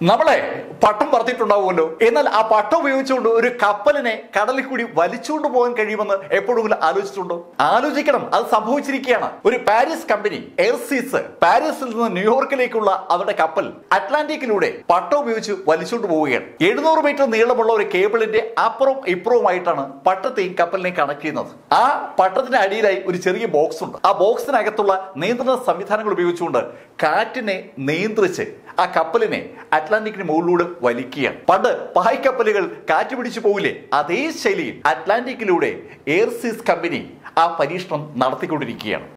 നമ്മളെ പട്ടം പറത്തിയിട്ടുണ്ടാവുമല്ലോ എന്നാൽ ആ പട്ടം ഉപയോഗിച്ചുകൊണ്ട് ഒരു കപ്പലിനെ കടലിൽ കൂടി വലിച്ചുകൊണ്ട് പോകാൻ കഴിയുമെന്ന് എപ്പോഴെങ്കിലും ആലോചിച്ചിട്ടുണ്ടോ ആലോചിക്കണം അത് സംഭവിച്ചിരിക്കുകയാണ് ഒരു പാരീസ് കമ്പനി എയർസീസ് പാരീസിൽ നിന്ന് ന്യൂയോർക്കിലേക്കുള്ള അവരുടെ കപ്പൽ അറ്റ്ലാന്റിക്കിലൂടെ പട്ടം ഉപയോഗിച്ച് വലിച്ചുകൊണ്ട് പോവുകയാണ് എഴുന്നൂറ് മീറ്റർ നീളമുള്ള ഒരു കേബിളിന്റെ അപ്പുറവും ഇപ്പുറവുമായിട്ടാണ് പട്ടത്തെയും കപ്പലിനെയും കണക്ട് ചെയ്യുന്നത് ആ പട്ടത്തിന്റെ അടിയിലായി ഒരു ചെറിയ ബോക്സ് ഉണ്ട് ആ ബോക്സിനകത്തുള്ള നിയന്ത്രണ സംവിധാനങ്ങൾ ഉപയോഗിച്ചുകൊണ്ട് കാറ്റിനെ നിയന്ത്രിച്ച് ആ കപ്പലിനെ അറ്റ്ലാന്റിക്കിന് മുകളിലൂടെ വലിക്കുകയാണ് പണ്ട് പായ്ക്കപ്പലുകൾ കാറ്റ് പിടിച്ചു പോകില്ലേ അതേ ശൈലിയിൽ അറ്റ്ലാന്റിക്കിലൂടെ എയർസീസ് കമ്പനി ആ പരീക്ഷണം നടത്തിക്കൊണ്ടിരിക്കുകയാണ്